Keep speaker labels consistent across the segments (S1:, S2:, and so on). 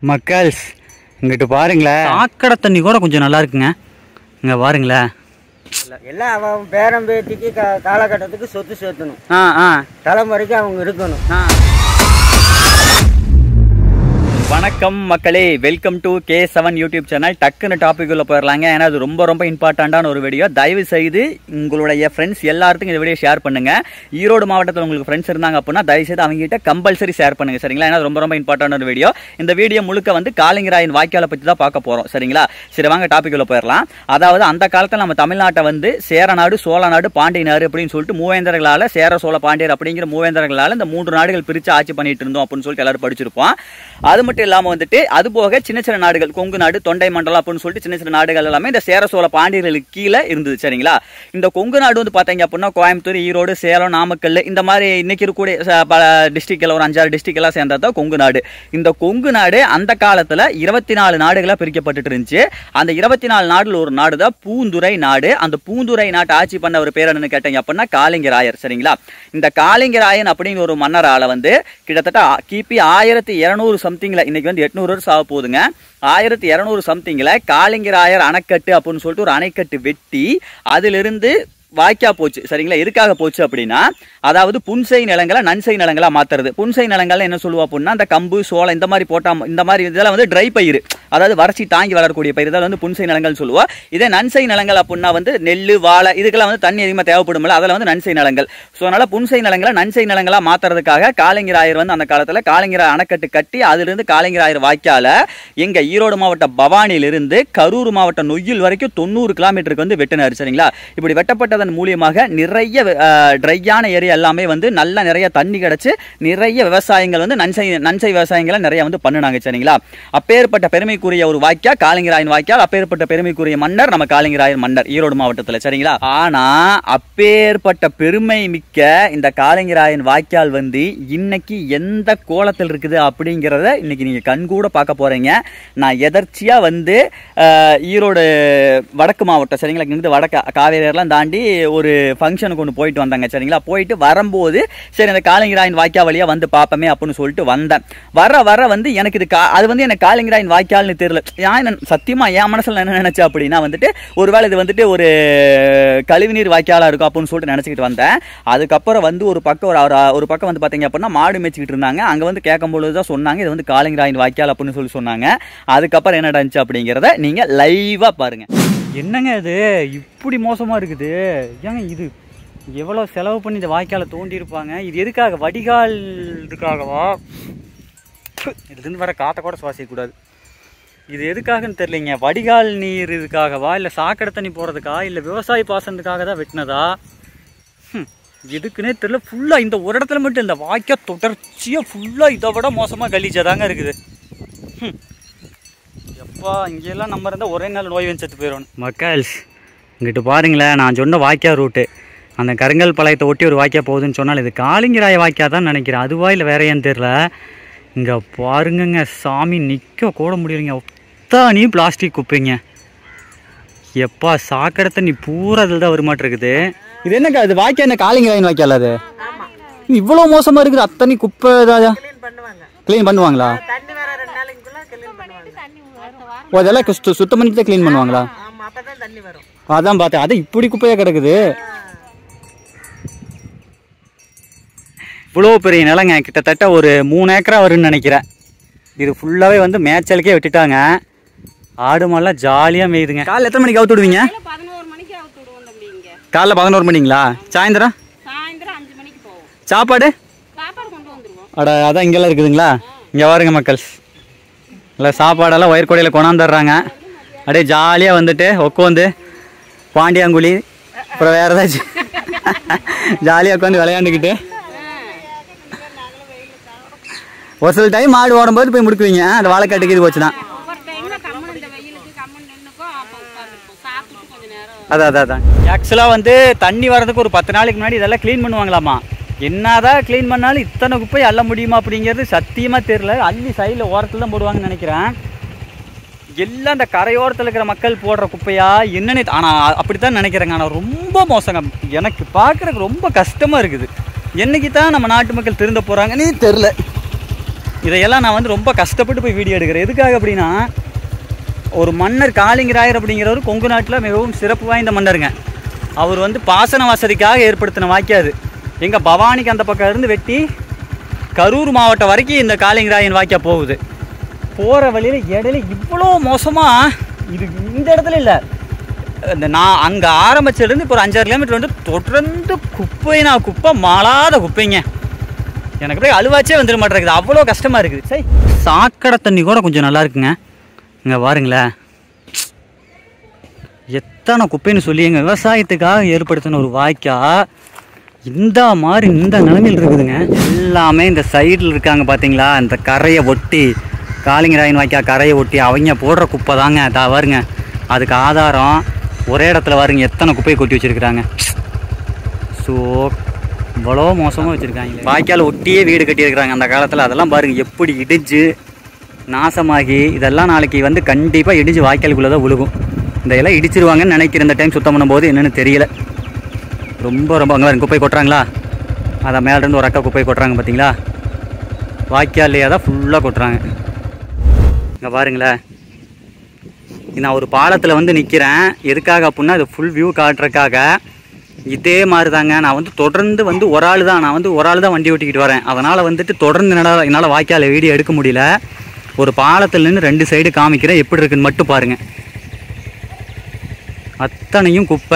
S1: மக்கள்ஸ் இங்கிட்டு பாருங்களேன் சாக்கடை தண்ணி கூட கொஞ்சம் நல்லா இருக்குங்க இங்கே பாருங்களேன்
S2: எல்லாம் அவன் பேரம் பேத்திக்கு கா- காலகட்டத்துக்கு சொத்து சேர்த்தணும்
S1: ஆ ஆ
S2: தலைமுறைக்கு அவங்க இருக்கணும்
S1: ஆ வணக்கம் மக்களே welcome to K seven YouTube channel டக்குன்னு டாபிக் உள்ள போயிடலாங்க ஏன்னா அது ரொம்ப ரொம்ப இம்பார்ட்டண்ட்டான ஒரு வீடியோ தயவு செய்து உங்களுடைய ஃப்ரெண்ட்ஸ் எல்லாத்துக்கும் இந்த வீடியோ ஷேர் பண்ணுங்க ஈரோடு மாவட்டத்தில் உங்களுக்கு ஃப்ரெண்ட்ஸ் இருந்தாங்க அப்படின்னா தயவு செய்து அவங்க கிட்ட கம்பல்சரி ஷேர் பண்ணுங்க சரிங்களா ஏன்னா அது ரொம்ப ரொம்ப இம்பார்ட்டன்ட் ஒரு வீடியோ இந்த வீடியோ முழுக்க வந்து காலிங்கராயன் வாய்க்காலை பற்றி தான் பார்க்க போறோம் சரிங்களா சரி வாங்க டாபிக் உள்ள போயிடலாம் அதாவது அந்த காலத்தில் நம்ம தமிழ்நாட்டை வந்து சேரநாடு சோழநாடு பாண்டிய நாடு அப்படின்னு சொல்லிட்டு மூவேந்தர்களால சேர சோழ பாண்டியர் அப்படிங்கிற மூவேந்தர்களால இந்த மூன்று நாடுகள் பிரித்து ஆட்சி பண்ணிட்டு இருந்தோம் அப்படின்னு சொல்லிட்டு எல்லாரும் படிச்சிருப்போம் அது மட்டும் இல்லாம வந்துட்டு அது போக சின்ன சின்ன நாடுகள் கொங்கு நாடு தொண்டை மண்டலம் அப்படின்னு சொல்லிட்டு சின்ன சின்ன நாடுகள் எல்லாமே இந்த சேர சோழ பாண்டியர்களுக்கு கீழே இருந்தது சரிங்களா இந்த கொங்கு நாடு வந்து பாத்தீங்க அப்படின்னா கோயம்புத்தூர் ஈரோடு சேலம் நாமக்கல் இந்த மாதிரி இன்னைக்கு இருக்கக்கூடிய ச- பல டிஸ்ட்ரிக்ட்ல ஒரு அஞ்சாறு டிஸ்ட்ரிக்ட் எல்லாம் சேர்ந்தது தான் கொங்கு நாடு இந்த கொங்கு நாடு அந்த காலத்துல இருபத்தி நாலு நாடுகளா பிரிக்கப்பட்டுட்டு இருந்துச்சு அந்த இருபத்தி நாலு நாடுல ஒரு நாடு தான் பூந்துரை நாடு அந்த பூந்துரை நாட்டை ஆட்சி பண்ண ஒரு பேர் என்னன்னு கேட்டீங்க அப்படின்னா காளிங்கராயர் சரிங்களா இந்த காளிங்கராயன் அப்படிங்கிற ஒரு மன்னரால வந்து கிட்டத்தட்ட ஆ- கிபி ஆயிரத்தி இருநூறு சம்திங்ல இன்னைக்கு வந்து எட்நூறு வருஷம் ஆக போகுதுங்க ஆயிரத்தி இருநூறு சம்திங்ல காளிங்கராயர் அணைக்கட்டு அப்படின்னு சொல்லிட்டு ஒரு அணைக்கட்டு வெட்டி அதிலிருந்து வாய்க்கா போச்சு சரிங்களா எதுக்காக போச்சு அப்படின்னா அதாவது புன்சை நிலங்களை நன்சை நிலங்களா மாத்துறது புன்சை நிலங்கள்ல என்ன சொல்லுவா அப்படின்னா அந்த கம்பு சோளம் இந்த மாதிரி போட்டா இந்த மாதிரி இதெல்லாம் வந்து ட்ரை பயிர் அதாவது வறட்சி தாங்கி வளரக்கூடிய பயிர் இதெல்லாம் வந்து புன்சை நிலங்கள் சொல்லுவா இதே நன்சை நிலங்கள் அப்படின்னா வந்து நெல் வாழை இதுக்கெல்லாம் வந்து தண்ணி அதிகமாக தேவைப்படும்ல அதில் வந்து நன்சை நிலங்கள் ஸோ அதனால புன்சை நிலங்களை நன்சை நிலங்களா மாத்துறதுக்காக காளிங்கராயர் வந்து அந்த காலத்தில் காளிங்கராயர் அணைக்கட்டு கட்டி அதிலிருந்து காளிங்கராயர் வாய்க்கால எங்க ஈரோடு மாவட்ட பவானியிலிருந்து கரூர் மாவட்டம் நொய்யில் வரைக்கும் தொண்ணூறு கிலோமீட்டருக்கு வந்து வெட்டினார் சரிங்களா இப்படி வெட்டப்பட்டதன் மூலியமாக நிறைய ட்ரையான ஏரியா எல்லாமே வந்து நல்ல நிறைய தண்ணி கிடைச்சு நிறைய விவசாயங்கள் வந்து நன்சை நன்சை விவசாயங்களை நிறைய வந்து பண்ணுனாங்க சரிங்களா அப்பேற்பட்ட பெருமைக்குரிய ஒரு வாய்க்கா காளிங்கராயன் வாய்க்கால் அப்பேற்பட்ட பெருமைக்குரிய மன்னர் நம்ம காளிங்கராயன் மன்னர் ஈரோடு மாவட்டத்துல சரிங்களா ஆனா அப்பேற்பட்ட பெருமை மிக்க இந்த காளிங்கராயன் வாய்க்கால் வந்து இன்னைக்கு எந்த கோலத்தில் இருக்குது அப்படிங்கிறத இன்னைக்கு நீங்க கண்கூட பார்க்க போறீங்க நான் எதர்ச்சியா வந்து அஹ், ஈரோடு வடக்கு மாவட்டம் சரிங்களா இங்கிருந்து வடக்கு காவேரி எல்லாம் தாண்டி ஒரு ஃபங்க்ஷனுக்கு ஒன்று போயிட்டு வந்தாங்க சரிங்களா போயிட்டு வரும்போது சரி இந்த காளிங்கராயன் வாய்க்கால் வழியா வந்து பார்ப்போமே அப்படின்னு சொல்லிட்டு வந்தேன் வர வர வந்து எனக்கு இது கா அது வந்து எனக்கு காளிங்கராயன் வாய்க்கால்னு தெரியல ஏன் நான் சத்தியமா என் மனசுல என்ன நினைச்சேன் அப்படின்னா வந்துட்டு ஒருவேளை இது வந்துட்டு ஒரு கழிவுநீர் வாய்க்காலா இருக்கும் அப்படின்னு சொல்லிட்டு நினைச்சுக்கிட்டு வந்தேன் அதுக்கப்புறம் வந்து ஒரு பக்கம் ஒரு ஒரு- ஒரு பக்கம் வந்து பாத்தீங்க அப்படின்னா மாடு மேய்ச்சிக்கிட்டு இருந்தாங்க அங்க வந்து கேட்கும் பொழுது தான் சொன்னாங்க இது வந்து காளிங்கராயன் வாய்க்கால் அப்படின்னு சொல்லி சொன்னாங்க அதுக்கப்புறம் என்ன நடந்துச்சு அப்படிங்கிறத நீங்க லைவா பாருங்க என்னங்க இது இப்படி மோசமா இருக்குது ஏங்க இது எவ்வளோ செலவு பண்ணி இந்த வாய்க்காலை தோண்டி இருப்பாங்க இது எதுக்காக வடிகால் இதுக்காகவா இதுலேருந்து வர காற்றை கூட சுவாசிக்கக்கூடாது இது எதுக்காகன்னு தெரியலைங்க வடிகால் நீர் இதுக்காகவா இல்லை சாக்கடை தண்ணி போகிறதுக்கா இல்லை விவசாய பாசனத்துக்காக தான் வெட்டினதா ஹம், எதுக்குன்னே தெரியல ஃபுல்லாக இந்த ஒரு இடத்துல மட்டும் இந்த வாய்க்கா தொடர்ச்சியாக ஃபுல்லாக இதை விட மோசமாக கலீஜாதாங்க இருக்குது ஹம். எப்பா இங்கெல்லாம் நம்ம இருந்தால் ஒரே நாள் நோய் வந்து செத்து போயிடும் மக்கள்ஸ் இங்கிட்டு பாருங்களேன் நான் சொன்ன வாய்க்கா ரூட்டு அந்த கருங்கல் பாளையத்தை ஒட்டி ஒரு வாய்க்கா போகுதுன்னு சொன்னால் இது காளிங்கராய வாய்க்கா தான் நினைக்கிறேன் அதுவா இல்லை வேற ஏன்னு தெரில இங்கே பாருங்கங்க சாமி நிற்க கூட முடியலைங்க ஒத்தானி பிளாஸ்டிக் குப்பைங்க எப்பா சாக்கடை தண்ணி பூரா அதில் தான் வருமாட்டு இருக்குது இது என்னக்கா இது வாய்க்கா என்ன காளிங்கராயன் வாய்க்கால அது இவ்வளோ மோசமாக இருக்குது அத்தனை குப்பை ஏதாவது
S2: க்ளீன் பண்ணுவாங்க
S1: க்ளீன் பண்ணுவாங்களா
S2: தண்ணி வர ரெண்டு நாளைக்குள்ள க்ளீன் பண்ணுவாங்க
S1: ஓ அதெல்லாம் சுத்த சுத்தம் பண்ணிட்டு தான் க்ளீன் பண்ணுவாங்களா
S2: ஆமா அப்பதான் தண்ணி வரும்
S1: அதான் பார்த்தேன் அது இப்படி குப்பையாக கிடக்குது இவ்வளோ பெரிய நிலங்க கிட்டத்தட்ட ஒரு மூணு ஏக்கரா வரும்னு நினைக்கிறேன் இது ஃபுல்லாகவே வந்து மேய்ச்சலுக்கே விட்டுட்டாங்க ஆடு மாடெல்லாம் ஜாலியாக மேயுதுங்க காலைல எத்தனை மணிக்கு அவுத்து விடுவீங்க
S3: பதினோரு மணிக்கு அவுத்து விடுவோம் தம்பி இங்க
S1: காலைல பதினோரு மணிங்களா சாயந்தரம்
S3: சாயந்தரம் அஞ்சு மணிக்கு போவோம்
S1: சாப்பாடு
S3: சாப்பாடு கொண்டு வந்துருவோம்
S1: அட அதான் இங்கெல்லாம் இருக்குதுங்களா இங்கே பாருங்க மக்கள் இல்லை சாப்பாடெல்லாம் வயற்கொடையில் கொண்டாந்துடுறாங்க அப்படியே ஜாலியாக வந்துட்டு உட்காந்து பாண்டியாங்குழி அப்புறம் வேறு ஏதாச்சும் ஜாலியாக உட்காந்து விளையாண்டுக்கிட்டு ஒரு சில டைம் மாடு ஓடும்போது போய் முடுக்குவீங்க அந்த வாழைக்காட்டுக்கு இது போச்சு தான்
S3: ஒவ்வொரு டைம்ல கம்மன் இந்த வெயிலுக்கு கம்மன் நின்னுக்கோ அப்போ உட்காந்துருப்போம் சாப்பிட்டு கொஞ்ச நேரம்
S1: அதான் அதான் அதான் ஆக்சுவலாக வந்து தண்ணி வரதுக்கு ஒரு பத்து நாளைக்கு முன்னாடி இதெல்லாம் க்ளீன் பண்ணுவாங்களாமா என்னதான் க்ளீன் பண்ணாலும் இத்தனை குப்பை அள்ள முடியுமா அப்படிங்கிறது சத்தியமாக தெரியல அள்ளி சைடில் ஓரத்தில் தான் போடுவாங்கன்னு நினைக்கிறேன் எல்லாம் இந்த கரையோரத்தில் இருக்கிற மக்கள் போடுற குப்பையா என்னன்னு ஆனால் அப்படித்தான் நினைக்கிறேங்க ஆனால் ரொம்ப மோசங்க எனக்கு பார்க்குறதுக்கு ரொம்ப கஷ்டமாக இருக்குது என்னைக்கு தான் நம்ம நாட்டு மக்கள் திருந்த போகிறாங்கன்னு தெரில இதையெல்லாம் நான் வந்து ரொம்ப கஷ்டப்பட்டு போய் வீடியோ எடுக்கிறேன் எதுக்காக அப்படின்னா ஒரு மன்னர் காளிங்கராயர் அப்படிங்கிறவர் கொங்கு நாட்டில் மிகவும் சிறப்பு வாய்ந்த மன்னருங்க அவர் வந்து பாசன வசதிக்காக ஏற்படுத்தின வாய்க்காது எங்கள் பவானிக்கு அந்த பக்கம் இருந்து வெட்டி கரூர் மாவட்டம் வரைக்கும் இந்த காளிங்கராயன் வாய்க்கா போகுது போகிற வழியில் இடையில இவ்வளோ மோசமாக இது இந்த இடத்துல இல்லை இந்த நான் அங்கே ஆரம்பிச்சதுலேருந்து இப்போ ஒரு அஞ்சாறு கிலோமீட்டர் வந்து தொடர்ந்து குப்பைனா குப்பை மாளாத குப்பைங்க எனக்கு அப்படியே அழுவாச்சே வந்துட மாட்டேங்குது அவ்வளோ கஷ்டமாக இருக்குது சரி சாக்கடை தண்ணி கூட கொஞ்சம் நல்லா இருக்குங்க இங்கே பாருங்களேன் எத்தனை குப்பைன்னு சொல்லி எங்கள் விவசாயத்துக்காக ஏற்படுத்தின ஒரு வாய்க்கா இந்த மாதிரி இந்த நிலைமையில் இருக்குதுங்க எல்லாமே இந்த சைடில் இருக்காங்க பார்த்தீங்களா இந்த கரையை ஒட்டி காளிங்கராயன் வாய்க்கா கரையை ஒட்டி அவங்க போடுற குப்பை தாங்க அதா பாருங்க அதுக்கு ஆதாரம் ஒரே இடத்துல பாருங்க எத்தனை குப்பையை கொட்டி வச்சுருக்குறாங்க ஸோ இவ்வளோ மோசமாக வச்சுருக்காங்க வாய்க்கால் ஒட்டியே வீடு கட்டியிருக்கிறாங்க அந்த காலத்தில் அதெல்லாம் பாருங்க எப்படி இடிஞ்சு நாசமாகி இதெல்லாம் நாளைக்கு வந்து கண்டிப்பாக இடிஞ்சு வாய்க்காலுக்குள்ளே தான் விழுகும் இந்த எல்லாம் இடிச்சிருவாங்கன்னு நினைக்கிற இந்த டைம் சுத்தம் பண்ணும்போது என்னன்னு தெரியல ரொம்ப ரொம்ப அங்கே பாருங்க குப்பை கொட்டுறாங்களா அதை மேலேருந்து ஒரு அக்கா குப்பை கொட்டுறாங்க பார்த்தீங்களா வாய்க்கால்லையே தான் ஃபுல்லாக கொட்டுறாங்க இங்கே பாருங்களேன் நான் ஒரு பாலத்தில் வந்து நிற்கிறேன் எதுக்காக அப்படின்னா அது ஃபுல் வியூ காட்டுறதுக்காக இதே மாதிரி தாங்க நான் வந்து தொடர்ந்து வந்து ஒரு ஆள் தான் நான் வந்து ஒரு ஆள் தான் வண்டி ஓட்டிக்கிட்டு வரேன் அதனால் வந்துட்டு தொடர்ந்து என்னால் என்னால் வாய்க்கால வீடியோ எடுக்க முடியல ஒரு பாலத்தில் நின்று ரெண்டு சைடு காமிக்கிறேன் எப்படி இருக்குன்னு மட்டும் பாருங்கள் அத்தனையும் குப்பை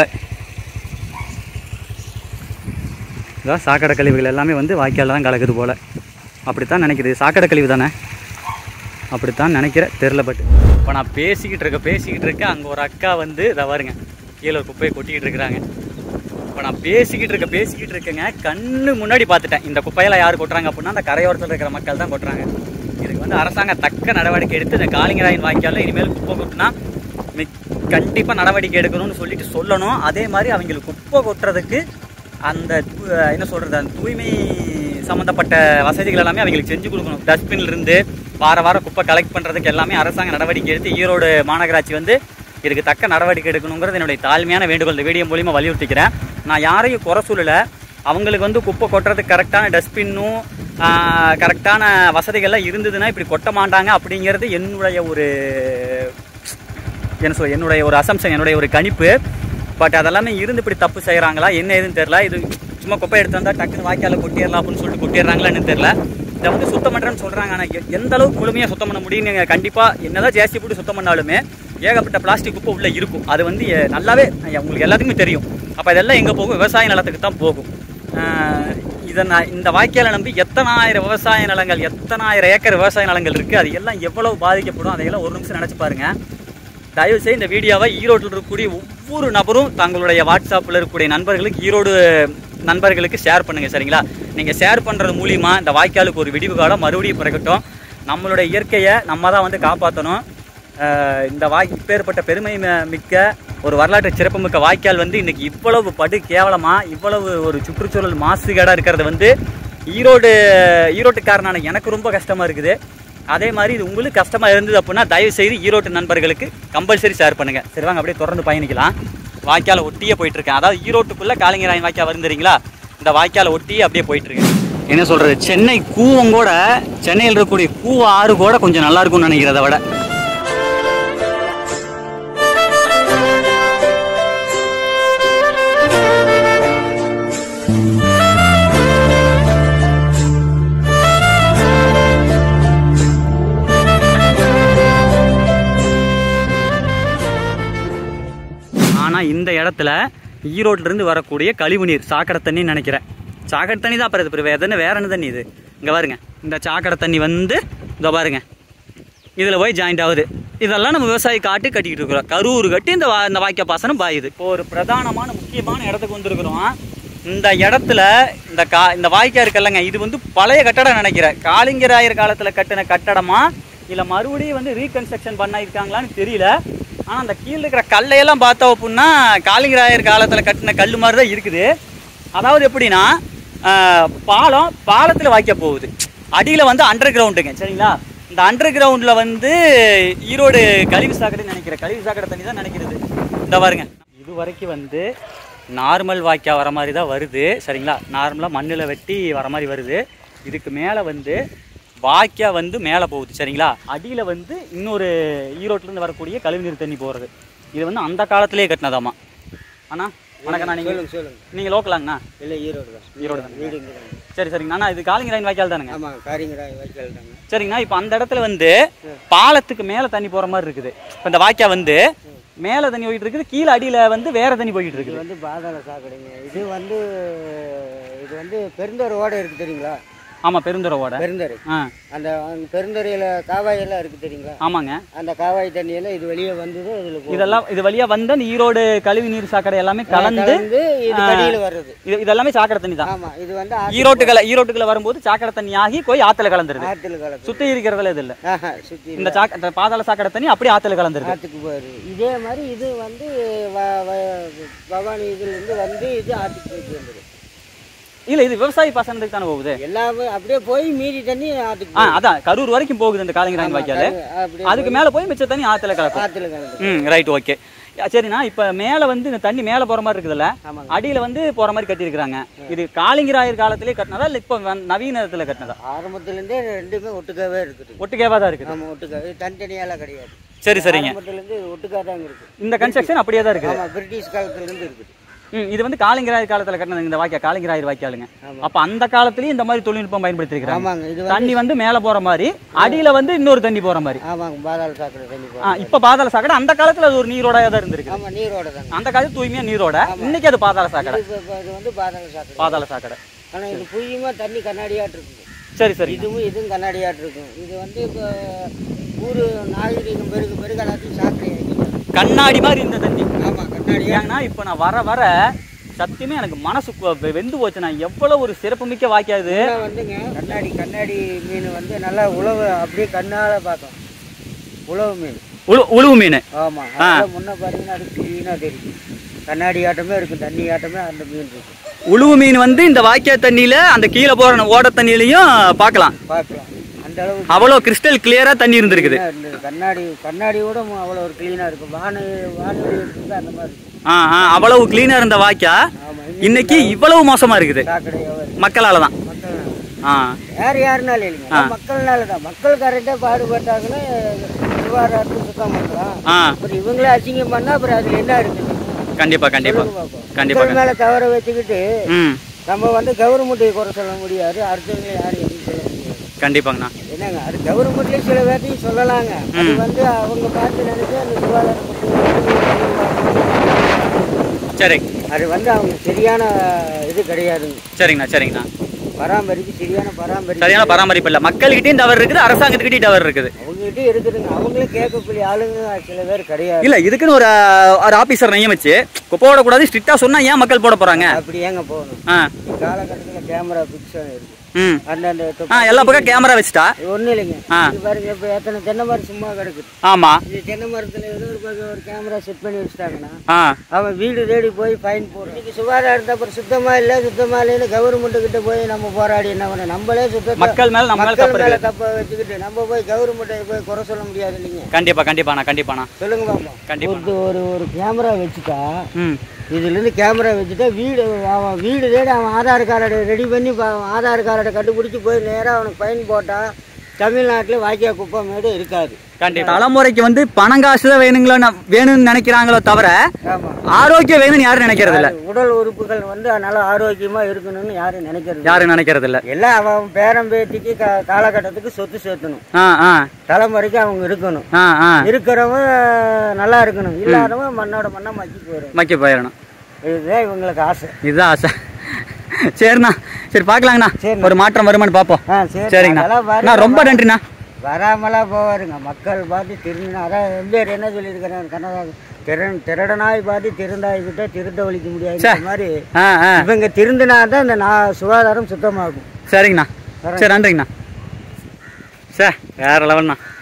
S1: இதான் சாக்கடை கழிவுகள் எல்லாமே வந்து வாய்க்காலில் தான் கலக்குது போல் அப்படித்தான் நினைக்குது சாக்கடை கழிவு தானே அப்படித்தான் நினைக்கிறேன் தெரில பட் இப்போ நான் பேசிக்கிட்டு இருக்க பேசிக்கிட்டு இருக்கேன் அங்கே ஒரு அக்கா வந்து இதை பாருங்க கீழே ஒரு குப்பையை கொட்டிக்கிட்டு இருக்கிறாங்க இப்போ நான் பேசிக்கிட்டு இருக்க பேசிக்கிட்டு இருக்கேங்க கண்ணு முன்னாடி பார்த்துட்டேன் இந்த குப்பையெல்லாம் யார் கொட்டுறாங்க அப்படின்னா அந்த கரையோரத்தில் இருக்கிற மக்கள் தான் கொட்டுறாங்க இதுக்கு வந்து அரசாங்கம் தக்க நடவடிக்கை எடுத்து இந்த காளிங்கராயன் வாய்க்காலில் இனிமேல் குப்பை கொட்டினா கண்டிப்பாக நடவடிக்கை எடுக்கணும்னு சொல்லிட்டு சொல்லணும் அதே மாதிரி அவங்களுக்கு குப்பை கொட்டுறதுக்கு அந்த து- என்ன சொல்கிறது அந்த தூய்மை சம்மந்தப்பட்ட வசதிகள் எல்லாமே அவங்களுக்கு செஞ்சு கொடுக்கணும் டஸ்ட்பின்ல இருந்து வார வாரம் குப்பை கலெக்ட் பண்ணுறதுக்கு எல்லாமே அரசாங்க நடவடிக்கை எடுத்து ஈரோடு மாநகராட்சி வந்து இதுக்கு தக்க நடவடிக்கை எடுக்கணுங்கிறது என்னுடைய தாழ்மையான வேண்டுகோள் இந்த வீடியோ மூலியமாக வலியுறுத்திக்கிறேன் நான் யாரையும் குறை சொல்லலை அவங்களுக்கு வந்து குப்பை கொட்டுறதுக்கு கரெக்டான டஸ்ட்பின்னும் கரெக்டான வசதிகள்லாம் இருந்ததுன்னா இப்படி கொட்ட மாட்டாங்க அப்படிங்கிறது என்னுடைய ஒரு என்ன சொல் என்னுடைய ஒரு அசம்சன் என்னுடைய ஒரு கணிப்பு பட் அதெல்லாமே இருந்து இப்படி தப்பு செய்கிறாங்களா என்ன ஏதுன்னு தெரில இது சும்மா குப்பை எடுத்து வந்தால் டக்குன்னு வாய்க்கால கொட்டிடலாம் அப்படின்னு சொல்லிட்டு கொட்டிடுறாங்களான்னு தெரில இதை வந்து சுத்தம் பண்ணுறேன்னு சொல்கிறாங்க ஆனால் எ- எந்த அளவுக்கு முழுமையாக சுத்தம் பண்ண முடியும் நீங்கள் கண்டிப்பாக என்னதான் ஜாஸ்தி போட்டு சுத்தம் பண்ணாலுமே ஏகப்பட்ட பிளாஸ்டிக் குப்பை உள்ளே இருக்கும் அது வந்து எ- நல்லாவே ஐயா, உங்களுக்கு எல்லாத்துக்குமே தெரியும் அப்போ இதெல்லாம் எங்கே போகும் விவசாய நிலத்துக்கு தான் போகும் ஆஹ் இதை நான் இந்த வாய்க்காலை நம்பி எத்தனாயிரம் விவசாய நிலங்கள் எத்தனாயிரம் ஏக்கர் விவசாய நிலங்கள் இருக்குது அது எல்லாம் எவ்வளவு பாதிக்கப்படும் அதையெல்லாம் ஒரு நிமிஷம் நினச்சி பாருங்கள் தயவு செய்து இந்த வீடியோவை ஈரோட்டில் இருக்கக்கூடிய ஒவ்வொரு நபரும் தங்களுடைய வாட்ஸ்அப்பில் இருக்கக்கூடிய நண்பர்களுக்கு ஈரோடு நண்பர்களுக்கு ஷேர் பண்ணுங்கள் சரிங்களா நீங்கள் ஷேர் பண்ணுறது மூலிமா இந்த வாய்க்காலுக்கு ஒரு விடிவு காலம் மறுபடியும் பிறக்கட்டும் நம்மளுடைய இயற்கையை நம்ம தான் வந்து காப்பாற்றணும் இந்த வாய் இப்பேற்பட்ட பெருமை ம- மிக்க ஒரு வரலாற்று சிறப்புமிக்க வாய்க்கால் வந்து இன்னைக்கு இவ்வளவு படு கேவலமாக இவ்வளவு ஒரு சுற்றுச்சூழல் மாசுகேடாக இருக்கிறது வந்து ஈரோடு ஈரோட்டுக்காரனான எனக்கு ரொம்ப கஷ்டமாக இருக்குது அதே மாதிரி இது உங்களுக்கு கஷ்டமாக இருந்தது அப்படின்னா தயவு செய்து ஈரோட்டு நண்பர்களுக்கு கம்பல்சரி ஷேர் பண்ணுங்க சரி வாங்க அப்படியே தொடர்ந்து பயணிக்கலாம் வாய்க்காலை ஒட்டியே போயிட்டு இருக்கேன் அதாவது ஈரோட்டுக்குள்ள காளிங்கராயன் வாய்க்கால் வருந்துறீங்களா இந்த வாய்க்காலை ஒட்டியே அப்படியே போயிட்டு இருக்கேன் என்ன சொல்றது சென்னை கூவம் கூட சென்னையில் இருக்கக்கூடிய கூவ ஆறு கூட கொஞ்சம் நல்லா இருக்கும்னு நினைக்கிறத விட ஆனால் இந்த இடத்துல ஈரோட்ல இருந்து வரக்கூடிய கழிவு நீர் சாக்கடை தண்ணின்னு நினைக்கிறேன் சாக்கடை தண்ணி தான் அப்புறம் இது பிறகு எதுன்னு வேற என்ன தண்ணி இது இங்கே பாருங்க இந்த சாக்கடை தண்ணி வந்து இதோ பாருங்க இதில் போய் ஜாயிண்ட் ஆகுது இதெல்லாம் நம்ம விவசாயி காட்டு கட்டிக்கிட்டு இருக்கிறோம் கரூர் கட்டி இந்த வா இந்த வாய்க்கால் பாசனம் பாயுது இப்போ ஒரு பிரதானமான முக்கியமான இடத்துக்கு வந்திருக்கிறோம் இந்த இடத்துல இந்த கா இந்த வாய்க்கால் இருக்குல்லங்க இது வந்து பழைய கட்டடம் நினைக்கிறேன் காளிங்கராயர் காலத்தில் கட்டின கட்டடமா இல்லை மறுபடியும் வந்து ரீகன்ஸ்ட்ரக்ஷன் பண்ணியிருக்காங்களான்னு தெரியல ஆனால் அந்த கீழே இருக்கிற கல்லையெல்லாம் பார்த்தோம் அப்படின்னா காளிங்கராயர் காலத்தில் கட்டின கல் மாதிரி தான் இருக்குது அதாவது எப்படின்னா ஆஹ், பாலம் பாலத்தில் வாய்க்க போகுது அடியில் வந்து அண்டர் கிரவுண்டுங்க சரிங்களா இந்த அண்டர் கிரவுண்டில் வந்து ஈரோடு கழிவு சாக்கடைன்னு நினைக்கிறேன் கழிவு சாக்கடை தண்ணி தான் நினைக்கிறது இந்த பாருங்க இது வரைக்கும் வந்து நார்மல் வாய்க்கா வர மாதிரி தான் வருது சரிங்களா நார்மலாக மண்ணில் வெட்டி வர மாதிரி வருது இதுக்கு மேலே வந்து வாய்க்கா வந்து மேலே போகுது சரிங்களா அடியில் வந்து இன்னொரு ஈரோட்டிலேருந்து வரக்கூடிய கழிவுநீர் தண்ணி போகிறது இது வந்து அந்த காலத்திலேயே கட்டினதாமா அண்ணா வணக்கண்ணா நீங்கள்
S2: சொல்லுங்க சொல்லுங்க
S1: நீங்கள் லோக்கலாங்கண்ணா
S2: இல்லை ஈரோடு தான்
S1: ஈரோடு தானே.
S2: வீடு இங்கே தான்
S1: சரி சரிங்கண்ணா அண்ணா இது காலிங்கராயன் வாய்க்கால் தானுங்க
S2: ஆமாம் காரிங்கரா வைக்கல் தாங்க
S1: சரிங்கண்ணா இப்போ அந்த இடத்துல வந்து பாலத்துக்கு மேலே தண்ணி போகிற மாதிரி இருக்குது இப்போ இந்த வாய்க்கா வந்து மேலே தண்ணி போயிட்டு இருக்குது கீழே அடியில் வந்து வேற தண்ணி போயிட்டு
S2: இது
S1: இருக்குது
S2: வந்து பாதாள சாக்கடைங்க இது வந்து இது வந்து பெருந்தொரு ஓடை இருக்கு தெரியுங்களா
S1: ஆமாம் பெருந்துறவோட
S2: பெருந்தரை
S1: ஆ
S2: அந்த அந்த பெருந்தரையில் காவாய் எல்லாம் இருக்கு தெரியுங்களா
S1: ஆமாங்க
S2: அந்த காவாய் தண்ணியெல்லாம் இது வெளியே வந்தது இதில்
S1: இதெல்லாம் இது வழியா வந்து அந்த ஈரோடு கழிவு நீர் சாக்கடை எல்லாமே கலந்து
S2: கலந்து இது கடியில் வர்றது
S1: இது இதெல்லாமே சாக்கடை தண்ணி தான்
S2: ஆமாம் இது வந்து
S1: ஈரோட்டுகளை ஈரோட்டுக்குள்ள வரும்போது சாக்கடை தண்ணி ஆகி போய் ஆத்துல கலந்துருது
S2: ஆற்றுல கலக்கு
S1: சுத்தி இருக்கிறதுல இது இல்ல
S2: ஆஹா சுற்றி
S1: இந்த சாக்க இந்த பாதாள சாக்கடை தண்ணி அப்படியே ஆத்துல கலந்துருது
S2: ஆற்றுக்கு போயிடுது இதே மாதிரி இது வந்து வ- வ- பவானி இதுலேருந்து வந்து இது ஆற்றுக்கு போயிட்டு வந்துடும்
S1: இல்ல இது விவசாய பாசனத்துக்கு தானே போகுது
S2: எல்லாமே அப்படியே போய் மீதி தண்ணி ஆற்றுக்கு
S1: ஆ அதான் கரூர் வரைக்கும் போகுது இந்த காலிங்கராயன் வாய்க்கால
S2: அப்படியே
S1: அதுக்கு மேல போய் மிச்ச தண்ணி ஆத்துல கலக்கும்
S2: ஆற்றுல கலந்து
S1: ம் ரைட் ஓகே சரிண்ணா இப்ப மேல வந்து இந்த தண்ணி மேல போற மாதிரி இருக்குதுல்ல
S2: ஆமாங்க
S1: அடியில வந்து போற மாதிரி கட்டியிருக்கிறாங்க இது காலிங்கராயர் காலத்திலே கட்டினதா இல்ல இப்ப வ- நவீனத்துல கட்டினதா
S2: ஆரம்பத்துலேருந்தே ரெண்டுமே ஒட்டுக்காவே இருக்குது
S1: ஒட்டுக்கேவா தான் இருக்குது
S2: ஆமாம் ஒட்டுக்காவே தனித்தனியாலாம் கிடையாது
S1: சரி சரிங்க
S2: ஆரம்பத்துலேருந்து ஒட்டுக்கா தாங்க இருக்குது
S1: இந்த கன்ஸ்ட்ரக்ஷன் அப்படியே தான் இருக்குது
S2: ஆமாம் பிரிட்டிஷ் காலத்துலேருந்து இருக்குது
S1: ம் இது வந்து காலிங்கராயர் காலத்துல கட்டினது இந்த வாய்க்கா காலிங்கராயர் வாய்க்காலுங்க
S2: ஆமா.
S1: அப்ப அந்த காலத்துலயும் இந்த மாதிரி தொழில்நுட்பம் பயன்படுத்திருக்காங்க
S2: ஆமாங்க இது வந்து
S1: தண்ணி வந்து மேல போற மாதிரி அடியில வந்து இன்னொரு தண்ணி போற மாதிரி
S2: ஆமாங்க பாதாள சாக்கடை தண்ணி
S1: ஆ,
S2: போகும்
S1: இப்ப பாதாள சாக்கடை அந்த காலத்துல அது ஒரு நீரோடையா தான் இருந்திருக்கு
S2: ஆமாம் நீரோட தாங்க
S1: அந்த காலத்து தூய்மையா நீரோட இன்னைக்கு அது பாதாள சாக்கடை
S2: இது இப்ப- இது வந்து பாதாள சாக்கடை
S1: பாதாள சாக்கடை
S2: ஆனால் இது புய்யுமா தண்ணி கண்ணாடியாட்டு இருக்குது
S1: சரி சரி
S2: இதுவும் இதுவும் கண்ணாடியாட்டு இருக்கும் இது வந்து இப்போ ஊர் நாகரிகம் பெருகு பெருகு எல்லாத்தையும் சாக்கடை ஆக்கிட்டாங்க
S1: கண்ணாடி மாதிரி இந்த தண்ணி
S2: ஆமாம் கண்ணாடியா
S1: ஏன்னா இப்ப நான் வர வர சத்தியமே எனக்கு மனசு கு- வெ- வெந்து போச்சு நான் எவ்வளவு ஒரு சிறப்புமிக்க வாய்க்கா இது
S2: இதெல்லாம் வந்துங்க கண்ணாடி கண்ணாடி மீன் வந்து நல்லா உழவு அப்படியே கண்ணால பார்க்கும் உழவு மீன்
S1: உழு உழுவு மீன்
S2: ஆமாம் அதெல்லாம் முன்ன பார்த்தீங்கன்னா அது க்ளீனாக தெரியும் கண்ணாடி ஆட்டமே இருக்கும் தண்ணி ஆட்டமே அந்த மீன் இருக்கும்
S1: உழுவு மீன் வந்து இந்த வாய்க்கா தண்ணியில அந்த கீழே போற ஓட தண்ணியிலையும் பார்க்கலாம்
S2: பார்க்கலாம் அந்த அளவுக்கு
S1: அவ்வளோ கிறிஸ்டல் கிளியரா தண்ணி இருந்திருக்குது
S2: clean ஆ இருந்தது கண்ணாடி கண்ணாடியோட அவ்வளோ ஒரு க்ளீனாக இருக்கும் வான வானொலி இருக்குது அந்த மாதிரி இருக்கும்
S1: ஆ ஆ அவ்வளவு கிளீனா இருந்த வாய்க்கா
S2: ஆமாம்
S1: இன்னைக்கு இவ்வளவு மோசமா இருக்குது
S2: சாக்கடையாக இருக்கு
S1: மக்களால தான்
S2: மக்கள்
S1: ஆ
S2: யார் யாருனாலும் இல்லைங்க மக்கள்னால தான் மக்கள் கரெக்டாக பாடுபட்டாங்கன்னா சுகாதாரத்தை சுத்தம் பண்ணலாம்
S1: ஆ
S2: அப்புறம் இவங்களே அசிங்கம் பண்ணால் அப்புறம் அதில் என்ன இருக்குது
S1: கண்டிப்பா கண்டிப்பா
S2: சொல்லுங்க பார்ப்போம்.
S1: கண்டிப்பா
S2: மக்கள் மேலே தவற வச்சுக்கிட்டு
S1: ம்
S2: நம்ம வந்து கவர்மெண்ட்டை குறை சொல்ல முடியாது அடுத்தவங்களை யாரும் எதுவும் சொல்ல முடியாது
S1: கண்டிப்பாங்கண்ணா
S2: என்னங்க அது கவர்மெண்ட்லேயும் சில பேர்த்தையும் சொல்லலாங்க அது வந்து அவங்க பார்த்து நினைச்சு அந்த சுகாதார
S1: சரி
S2: அது வந்து அவங்க சரியான இது கிடையாதுங்க
S1: சரிங்கண்ணா சரிங்கண்ணா
S2: பராமரிப்பு சரியான பராமரிப்பு
S1: சரியான பராமரிப்பு இல்லை மக்கள்கிட்டயும் தவறு இருக்குது அரசாங்கத்துக்கிட்டையும் தவறு இருக்குது
S2: அவங்ககிட்ட இருக்குதுங்க அவங்களும் கேட்கக்கூடிய ஆளுங்க சில பேர் கிடையாது
S1: இல்ல இதுக்குன்னு ஒரு ஒரு ஆபீசர் நியமிச்சு குப்பை போடக்கூடாது ஸ்ட்ரிக்டா சொன்னா ஏன் மக்கள் போட போறாங்க
S2: அப்படி ஏங்க போகணும்
S1: ஆ
S2: காலகட்டத்தில் கேமரா பிக்ஸ் இருக்கு
S1: ம்
S2: அந்தந்த
S1: ஆ எல்லா பக்கம் கேமரா வச்சுட்டா
S2: ஒன்றும் இல்லைங்க
S1: ஆ.
S2: இது பாருங்க இப்போ எத்தனை தென்னை மரம் சும்மா கிடக்குது
S1: ஆமா
S2: இது தென்னை மரத்தில் ஏதோ ஒரு பக்கம் ஒரு கேமரா செட் பண்ணி வச்சுட்டாங்கன்னா
S1: ஆ
S2: அவன் வீடு தேடி போய் ஃபைன் போடுறான் இன்னைக்கு சுகாதாரத்தை அப்புறம் சுத்தமா இல்லை சுத்தமா இல்லைன்னு கவர்மெண்ட் கிட்ட போய் நம்ம போராடி என்ன பண்ண நம்மளே சுத்தத்தை
S1: மக்கள் மேல நம்ம மேல
S2: மக்கள்
S1: தப்பு
S2: மேல
S1: இருக்கு
S2: தப்ப வச்சுக்கிட்டு நம்ம போய் கவர்மெண்ட்டை போய் குறை சொல்ல முடியாது இல்லைங்க
S1: கண்டிப்பா கண்டிப்பாண்ணா கண்டிப்பாண்ணா
S2: சொல்லுங்க பாப்போம்
S1: கண்டிப்பா
S2: ஒரு ஒரு ஒரு கேமரா வச்சுட்டா
S1: ம்
S2: இதுலேருந்து கேமரா வச்சுட்டா வீடு அவன் வீடு தேடி அவன் ஆதார் கார்டை ரெடி பண்ணி பா- அவன் ஆதார் கார்டை கண்டுபிடிச்சி போய் நேராக அவனுக்கு ஃபைன் போட்டால் தமிழ்நாட்டில் வாய்க்கா குப்பை மேடு இருக்காது
S1: கண்டிப்பா தலைமுறைக்கு வந்து பணம் காசு தான் வேணுங்களோ ந- வேணும்னு நினைக்கிறாங்களோ தவிர
S2: ஆமாம்
S1: ஆரோக்கியம் வேணும்னு யாரும் நினைக்கிறது இல்ல
S2: உடல் உறுப்புகள் வந்து நல்லா ஆரோக்கியமாக இருக்கணும்னு யாரும் நினைக்கிறது இல்ல.
S1: யாரும் நினைக்கிறது இல்ல
S2: எல்லாம் அவன் பேரன் பேத்திக்கு கா காலகட்டத்துக்கு சொத்து சேர்த்தணும்
S1: ஆ ஆ
S2: தலைமுறைக்கு அவங்க இருக்கணும்
S1: ஆ ஆ
S2: இருக்கிறவன் நல்லா இருக்கணும் இல்லாதவன் மண்ணோட மண்ணா மக்கி போயிடும்
S1: மக்கி போயிடணும்
S2: இதுதான் இவங்களுக்கு ஆசை
S1: இதுதான் ஆசை சரிண்ணா சரி பார்க்கலாங்கண்ணா
S2: சரிண்ணா.
S1: ஒரு மாற்றம் வருமானு பார்ப்போம்
S2: ஆ சரி
S1: சரிங்கண்ணா
S2: அதெல்லாம் வரும்.
S1: அண்ணா ரொம்ப நன்றிண்ணா
S2: வராமலாம் போவாருங்க மக்கள் பார்த்து திருந்தினா அதான் எம்ஜிஆர் என்ன சொல்லியிருக்கிறாங்க கண்ணதாசன் திறன் திருடனாய் பார்த்து திருந்தாய் விட்டா திருந்த ஒழிக்க முடியாது மாதிரி
S1: ஆ ஆ
S2: இவங்க திருந்தினா தான் இந்த நா- சுகாதாரம் சுத்தமாகும்
S1: சரிங்கண்ணா சரி நன்றிங்கண்ணா சார் வேற லெவல்ண்ணா